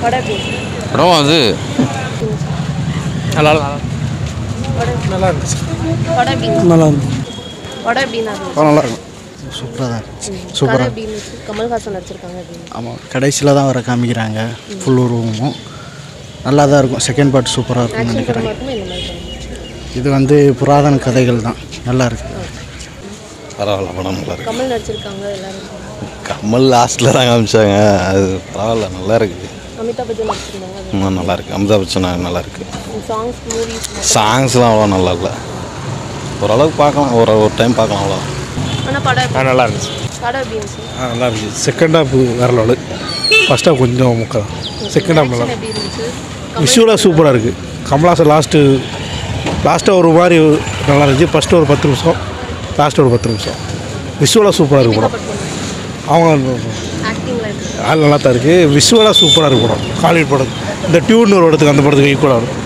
படம் எப்படி இருந்துச்சு? படம் அது நல்லா படம் நல்லா இருந்துச்சு படம் எப்படி இருந்துச்சு? நல்லா இருந்துச்சு படம் எப்படி இருந்துச்சு? நல்லா இருக்கும் சூப்பராக தான் இருந்துச்சு கதை சூப்பராக எப்படி இருந்துச்சு? கமல்ஹாசன் நடிச்சிருக்காங்க அப்படின்னு ஆமாம் கடைசியில் தான் வர காமிக்கிறாங்க ஃபுல் உருவமும் நல்லா தான் இருக்கும் செகண்ட் பார்ட் சூப்பராக இருக்கும்னு ஆக்ஷன் நினைக்கிறேன் படம் மட்டுமே இந்த மாதிரி பண்ணுங்க இது வந்து புராதன கதைகள் தான் நல்லா இருக்கு பரவாயில்ல படம் நல்லா இருக்கு கமல் நடிச்சிருக்காங்க எல்லாரும் கமல் லாஸ்ட்டில் தான் காமிச்சாங்க அது பரவாயில்ல நல்லா இருக்கு அமிதாப் பச்சன் நடிச்சிருந்தாங்க அது இன்னும் நல்லா இருக்கு அமிதாப் பச்சன் நல்லா இருக்கு சாங்ஸ் மூவிஸ் சாங்ஸ்லாம் அவ்வளோ நல்லா இல்லை ஓரளவுக்கு பார்க்கலாம் ஒரு ஒரு டைம் பார்க்கலாம் அவ்வளோ ஆனால் படம் எப்படி- நல்லா இருந்துச்சு படம் எப்படி இருந்துச்சு ஆ நல்லா இருந்துச்சு செகண்ட் ஹாஃப் வேற லெவலு ஃபர்ஸ்ட் ஹாஃப் கொஞ்சம் முக்கா செகண்ட் ஹாஃப் நல்லா Action எப்படி இருந்துச்சு விஷுவலாக சூப்பராக இருக்குது கமலாசன் லாஸ்ட்டு லாஸ்ட்டாக ஒரு மாதிரி நல்லா இருந்துச்சு ஃபஸ்ட்டு ஒரு பத்து நிமிஷம் லாஸ்ட்டு ஒரு பத்து நிமிஷம் விஷுவலாக சூப்பராக இருக்கு படம் அவங்க ஆக்டிங்ல இருக்கு ஆள் நல்லா தான் இருக்குது விஷுவலாக சூப்பராக இருக்கு படம் ஹாலிவுட் படம் இந்த டியூன் ஒரு படத்துக்கு அந்த படத்துக்கு ஈக்குவலாக இருக்கும்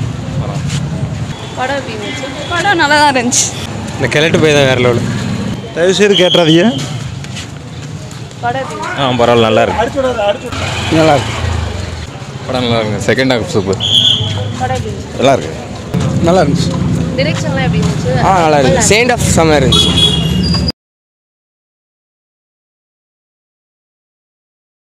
படம் எப்படி இருந்துச்சு படம் நல்லா தான் இருந்துச்சு இந்த கிழட்டு போய் தான் வேற லெவலு தயவுசெய்து கேட்டுறாதீங்க படம் எப்படி இருந்துச்சு ஆ பரவாயில்ல நல்லா இருக்கு நல்லா இருக்கு படம் நல்லா இருக்கு செகண்ட் ஹாஃப் சூப்பர் படம் எப்படி இருந்துச்சு நல்லா இருக்கு நல்லா இருந்துச்சு டிரெக்ஷன்லாம் எப்படி இருந்துச்சு ஆ நல்லா இருக்கு செகண்ட் ஹாஃப் செம்ம இருந்துச்சு